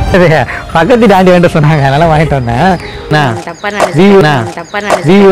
அது பக்கத்து ஆண்டி வேண்ட சொன்னாங்க அதனால வாங்கிட்டு வந்தேன் அண்ணா, தப்பா ஜீவுண்ணா. நினைச்சு தப்பா நினைச்சு ஜீவ்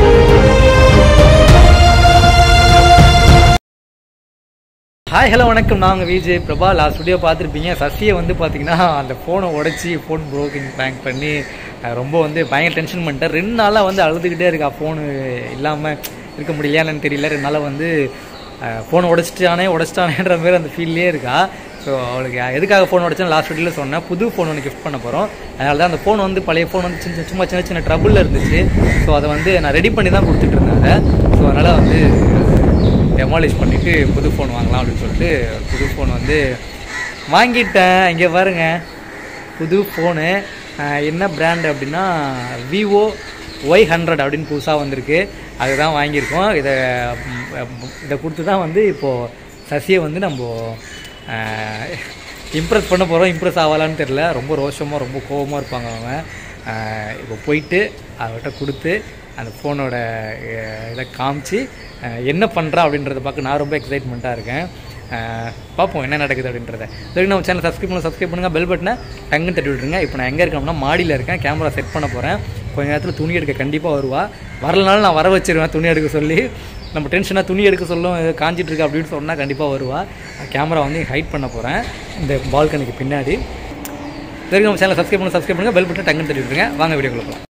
ஹாய் ஹலோ வணக்கம் நான் உங்கள் விஜய் பிரபா லாஸ்ட் வீடியோ பார்த்துருப்பீங்க சசியை வந்து பார்த்தீங்கன்னா அந்த ஃபோனை உடச்சி ஃபோன் ப்ரோக்கிங் பேங்க் பண்ணி அஹ், ரொம்ப வந்து பயங்கர டென்ஷன் பண்ணிட்டேன் ரெண்டு நாளாக வந்து அழுதுகிட்டே இருக்கா ஃபோனு இல்லாமல் இருக்க முடியலையா என்னன்னு தெரியல ரெண்டு நாளாக வந்து ஃபோனை உடச்சிட்டானே உடச்சிட்டானேன்ற மாதிரி அந்த ஃபீல்லே இருக்கா ஸோ அவளுக்கு எதுக்காக ஃபோன் உடச்சேன் லாஸ்ட் வீடியோவில் சொன்னேன் புது ஃபோன் ஒன்று கிஃப்ட் பண்ண போகிறோம் அதனால தான் அந்த ஃபோன் வந்து பழைய ஃபோன் வந்து சின்ன சும்மா சின்ன சின்ன ட்ரபுளில் இருந்துச்சு ஸோ அதை வந்து நான் ரெடி பண்ணி தான் கொடுத்துட்டு இருந்தேன் அதை ஸோ அதனால் வந்து டெமாலிஷ் பண்ணிவிட்டு புது ஃபோன் வாங்கலாம் அப்படின்னு சொல்லிட்டு புது ஃபோன் வந்து வாங்கிட்டேன் இங்கே பாருங்க புது ஃபோனு என்ன பிராண்ட் அப்படின்னா விவோ ஒய் ஹண்ட்ரட் அப்படின்னு புதுசாக வந்திருக்கு அதுதான் வாங்கியிருக்கோம் இதை ம், இதை கொடுத்து தான் வந்து இப்போது சசியை வந்து நம்ம இம்ப்ரெஸ் பண்ண போகிறோம் இம்ப்ரெஸ் ஆகலான்னு தெரில ரொம்ப ரோஷமாக ரொம்ப கோவமாக இருப்பாங்க அவங்க ஆஹ் இப்போ போயிட்டு அவர்கிட்ட கொடுத்து அந்த ஃபோனோட இதை காமிச்சு ஆஹ் என்ன பண்ணுறா அப்படின்றத பார்க்க நான் ரொம்ப எக்ஸைட்மெண்ட்டாக இருக்கேன் ஆஹ் பார்ப்போம் என்ன நடக்குது அப்படின்றத இதுவரைக்கும் நம்ம சேனல் சப்ஸ்கிரைப் பண்ண சப்ஸ்கிரைப் பண்ணுங்கள் பெல் பட்டனை டங்குன்னு தட்டி விட்ருங்க இப்போ நான் எங்கே இருக்கேன்னா மாடியில் இருக்கேன் கேமரா செட் பண்ண போகிறேன் கொஞ்ச நேரத்தில் துணி எடுக்க கண்டிப்பாக வருவா வரலனாலும் நான் வர வச்சிருவேன் துணி எடுக்க சொல்லி நம்ம டென்ஷனாக துணி எடுக்க சொல்லும் இது காஞ்சிட்டு இருக்கு அப்படின்னு சொன்னால் கண்டிப்பாக வருவா கேமரா வந்து ஹைட் பண்ண போகிறேன் இந்த பால்கனிக்கு பின்னாடி இதுவரைக்கும் நம்ம சேனல் சப்ஸ்கிரைப் பண்ண சப்ஸ்கிரைப் பண்ணுங்கள் பெல் பட்டன் டங்குன்னு தட்டி விட்ருங்க வாங்க வீடியோக்குள்ள போகலாம்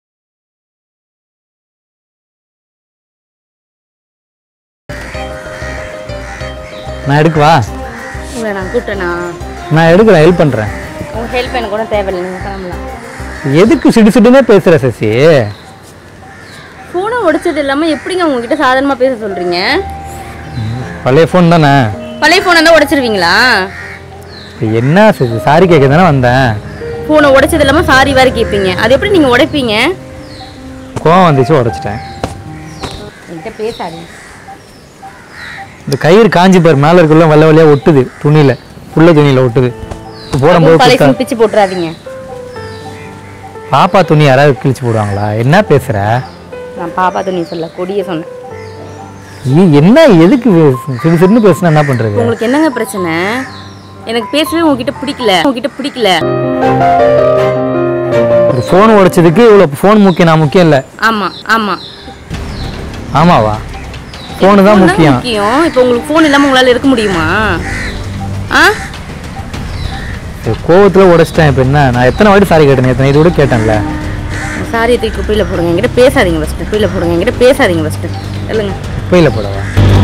நான் எடுக்கவா உங்களை நான் கூப்பிட்டேனா நான் எடுக்கிறேன் ஹெல்ப் பண்ணுறேன் உங்க ஹெல்ப் எனக்கு கூட தேவையில்லை நீங்கள் கிளம்பலாம் எதுக்கு சிடு சிடுனே பேசுகிற சசி ஃபோனை உடைச்சது இல்லாமல் எப்படிங்க உங்ககிட்ட சாதாரணமாக பேச சொல்கிறீங்க பழைய ஃபோன் தானே பழைய ஃபோனை தான் உடைச்சிருவீங்களா இப்போ என்ன சசி சாரி கேட்க தானே வந்தேன் ஃபோனை உடைச்சது இல்லாமல் சாரி வேறு கேட்பீங்க அது எப்படி நீங்கள் உடைப்பீங்க கோவம் வந்துச்சு உடச்சிட்டேன் என்கிட்ட பேசாதீங்க இந்த கயிறு காஞ்சி பாரு மேலே இருக்குள்ள வெள்ளை வெள்ளையாக ஒட்டுது துணியில் புள்ள துணியில் ஒட்டுது இப்போ போடும்போது அதுவும் பழைய குத்தா- phone பிச்சு போட்டுறாதீங்க பாப்பா துணி யாராவது கிழிச்சு போடுவாங்களா என்ன பேசுற நான் பாப்பா துணி சொல்ல கொடிய சொன்னேன் நீ என்ன எதுக்கு சிறு சிறுன்னு பேசுனா என்ன பண்றது உங்களுக்கு என்னங்க பிரச்சனை எனக்கு பேசவே உங்ககிட்ட பிடிக்கல உங்ககிட்ட பிடிக்கல ஒரு ஃபோன் உடைச்சதுக்கு இவ்வளோ ஃபோன் முக்கியம் நான் முக்கியம் இல்லை ஆமாம் ஆமாம் ஆமாவா ஃபோனு தான் முக்கியம் முக்கியம் இப்போ உங்களுக்கு ஃபோன் இல்லாமல் உங்களால் இருக்க முடியுமா ஆ கோவத்தில் உடைச்சிட்டேன் இப்போ என்ன நான் எத்தனை வாட்டி சாரி கேட்டேன் எத்தனை இது கூட கேட்டேன்ல சாரி தூக்கி குப்பையில் போடுங்க என்கிட்ட பேசாதீங்க ஃபஸ்ட்டு குப்பையில் போடுங்க என்கிட்ட பேசாதீங்க ஃபஸ்ட்டு இல்லைங்க குப்பையில் போடவா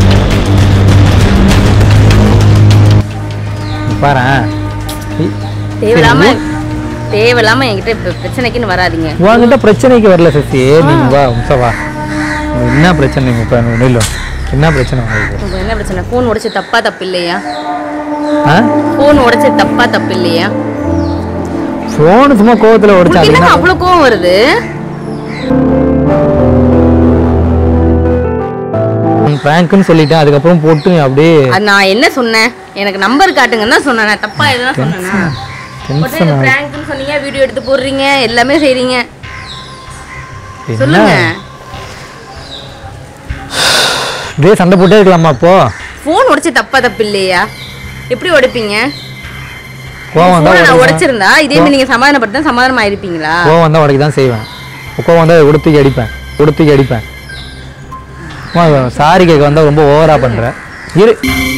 பாரேன் தேவையில்லாம தேவையில்லாம என்கிட்ட இப்போ பிரச்சனைக்குன்னு வராதீங்க உங்ககிட்ட பிரச்சனைக்கு வரல சசி நீங்க வா வம்சா வா உங்களுக்கு என்ன பிரச்சனை நீங்க இப்போ இல்லை என்ன பிரச்சனை உங்களுக்கு உங்களுக்கு என்ன பிரச்சனை ஃபோன் உடைச்சு தப்பா தப்பு இல்லையா ஆ ஃபோன் உடைச்சு தப்பா தப்பு இல்லையா ஃபோனு சும்மா கோவத்தில் உடைச்சா உங்களுக்கு அது என்ன என்ன அவ்வளோ கோவம் வருது ப்ராங்க்னு சொல்லிட்டேன் அதுக்கப்புறம் போட்டு அப்படியே அது நான் என்ன சொன்னேன் எனக்கு நம்பர் காட்டுங்கன்னு தான் சொன்னேன் நான் தப்பா எதுனா சொன்னேன்னா டென்ஷன் பிராங்க்னு சொன்னீங்க வீடியோ எடுத்து போடுறீங்க எல்லாமே செய்றீங்க என்ன சொல்லுங்க இதே சண்டை போட்டே இருக்கலாமா அப்போ ஃபோன் உடைச்சு தப்பா தப்பு இல்லையா எப்படி உடைப்பீங்க கோவம் ஃபோனை தான் நான் உடைச்சிருந்தா இதே மாதிரி நீங்க சமாதானப்படுத்தா சமாதானம் ஆயிருப்பீங்களா கோவம் தான் உடைக்க தான் செய்வேன் கோவம் வந்தால் உடுத்துக்கி அடிப்பேன் உடுத்துக்கி அடிப்பேன் சாரி கேட்க வந்தால் ரொம்ப ஓவரா பண்ற இரு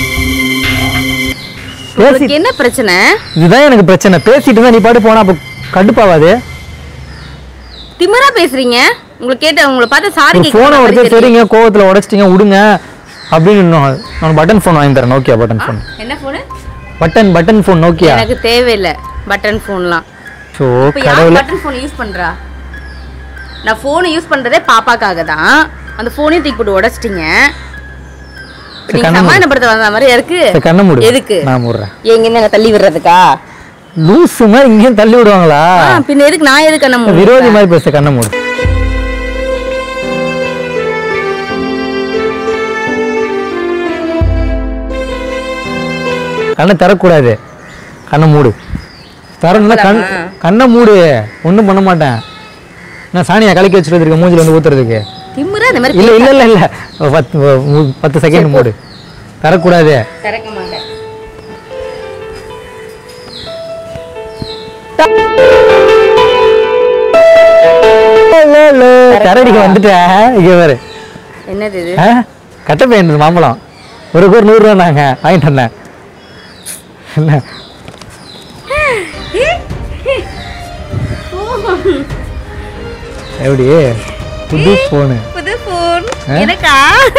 பேசி உங்களுக்கு என்ன பிரச்சனை இதுதான் எனக்கு பிரச்சனை பேசிட்டு தான் நீ பாட்டு போனா அப்போ கடுப்பாவாது திமிரா பேசுறீங்க உங்களுக்கு கேட்ட உங்களை பார்த்து சாரி ஒரு ஃபோனை உடச்சு கேட்க சரிங்க கோவத்தில் உடைச்சிட்டீங்க விடுங்க அப்படின்னு இன்னும் நான் பட்டன் ஃபோன் வாங்கி தரேன் நோக்கியா பட்டன் ஃபோன் என்ன phone button button phone Nokia எனக்கு தேவையில்லை பட்டன் ஃபோன்லாம் ஸோ இப்போ யார் கடவுளை பட்டன் ஃபோன் யூஸ் பண்றா நான் ஃபோனை யூஸ் பண்றதே பாப்பாக்காக தான் அந்த ஃபோனையும் தூக்கி போட்டு உடைச்சிட்டீங்க சரி, நீங்க கண்ணை மூடு. சமாதானப்படுத்த வந்த மாதிரி இருக்கு சரி, கண்ணை மூடு எதுக்கு நான் மூடுறேன் எங்க நாங்க தள்ளி விடுறதுக்கா லூசு மாதிரி இங்கேயும் தள்ளி விடுவாங்களா ஆ, பின்ன எதுக்கு நான் எதுக்கு நம்ம விரோதி மாதிரி பேச கண்ணை மூடு கண்ணை திறக்கூடாது கண்ணை மூடு திறன்னா கண் கண்ணை மூடு ஒன்றும் பண்ண மாட்டேன் நான் சாணியா கலக்கி வச்சுட்டு இருக்க மூஞ்சில வந்து ஊத்துறதுக்கு திமிரா இந்த மாதிரி இல்ல இல்ல இல்ல இல்ல ஒரு பத்து ஒரு பத்து செகண்ட் மூடு தரக்கூடாது திறக்க மாட்டேன் கரடிக்கு வந்துட்டேன் இங்க பாரு என்னது இது ஆ, கட்டை பையன் மாம்பழம் ஒரு கூறு நூறுரூவா நாங்க வாங்கிட்டு வந்தேன் என்ன எப்படி புது ஃபோனு புது ஃபோன் ஆ? எனக்கா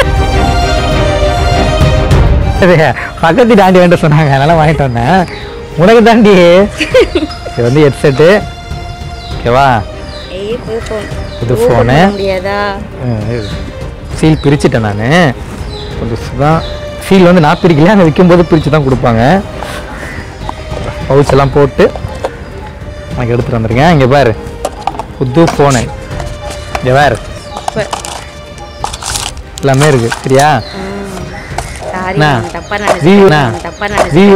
பக்கத்து தாண்டி வேண்ட சொன்னாங்க அதனால வாங்கிட்டு வந்தேன் உனக்கு தாண்டி இது வந்து ஹெட்செட்டு ஓகேவா ஏய் புது ஃபோன் புது Open phone. பண்ண முடியாதா சீல் பிரிச்சுட்டேன் நான் புதுசு தான் சீல் வந்து நான் பிரிக்கல அங்கே விற்கும்போது பிரித்து தான் கொடுப்பாங்க பவுச் எல்லாம் போட்டு எனக்கு எடுத்துகிட்டு வந்திருக்கேன் இங்கே பாரு புது ஃபோனு இங்கே பாரு Super. எல்லாமே இருக்குது சரியா சாரி என்ன? தப்பா Vivo என்ன? நினைச்சேன் தப்பா நினைச்சேன் விவோ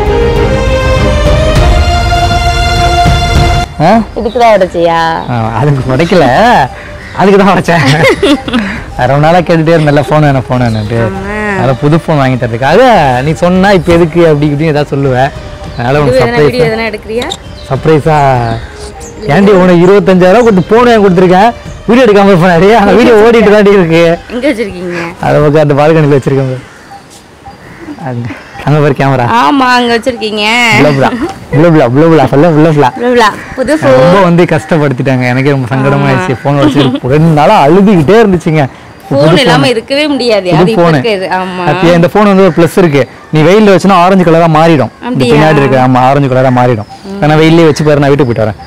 ஆ இதுக்கு தான் உடைச்சியா ஆ, அதுக்கு உடைக்கல அதுக்கு தான் உடைச்சேன் ரொம்ப நாளாக கேட்டுட்டே இருந்தேன்ல ஃபோன் வேணும் ஃபோன் வேணுன்ட்டு ஆமா. அதனால் புது ஃபோன் வாங்கி தரதுக்காக நீ சொன்னா இப்போ எதுக்கு அப்படி இப்படின்னு ஏதாவது சொல்லுவேன் அதனால இது உனக்கு எதனா வீடியோ சர்ப்ரைஸ் எதனா எடுக்கிறியா சர்ப்ரைஸா ஏன்டி உனக்கு இருபத்தஞ்சாயிரம் கொடுத்து ஃபோன் வாங்கி கொடுத்துருக்கேன் வீடியோ எடுக்காம போனாடி அந்த வீடியோ ஓடிட்டு தாண்டி இருக்கு எங்க வச்சிருக்கீங்க அதை பக்கம் அந்த பால்கனியில் வச்சிருக்கேன் அங்க அங்கே பாரு கேமரா ஆமா அங்க வச்சிருக்கீங்க புலபுலா புலபுலா புலபுலா சொல்ல புலபுலா இவ்வளவுலா. புது ஃபோன் ரொம்ப வந்து கஷ்டப்படுத்திட்டாங்க எனக்கே ரொம்ப சங்கடமாயிடுச்சு ஃபோன் வச்சு ரெண்டு நாளா அழுதுகிட்டே இருந்துச்சுங்க ஃபோன் இல்லாம இருக்கவே முடியாது அது புது இப்ப ஃபோனு இருக்குது ஆமா அப்படியே இந்த ஃபோன் வந்து ஒரு ப்ளஸ் இருக்கு நீ வெயில்ல வச்சுனா ஆரஞ்சு கலரா மாறிடும் இந்த அப்படியா? பின்னாடி இருக்கு ஆமா ஆரஞ்சு கலரா மாறிடும் நான் வெயிலே வச்சு பாரு நான் வீட்டுக்கு போயிட்டு வரேன்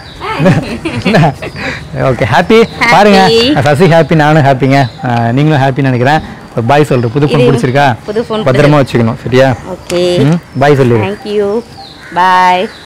ஓகே ஹாப்பி பாருங்க சசி ஹாப்பி நானும் ஹாப்பிங்க நீங்களும் ஹாப்பின்னு நினைக்கிறேன் பாய் சொல்றேன் புது ஃபோன் இது பிடிச்சிருக்கா புது phone பத்திரமா வச்சுக்கணும் சரியா ஓகே ம் பாய் சொல்லிடு தேங்க்யூ பாய்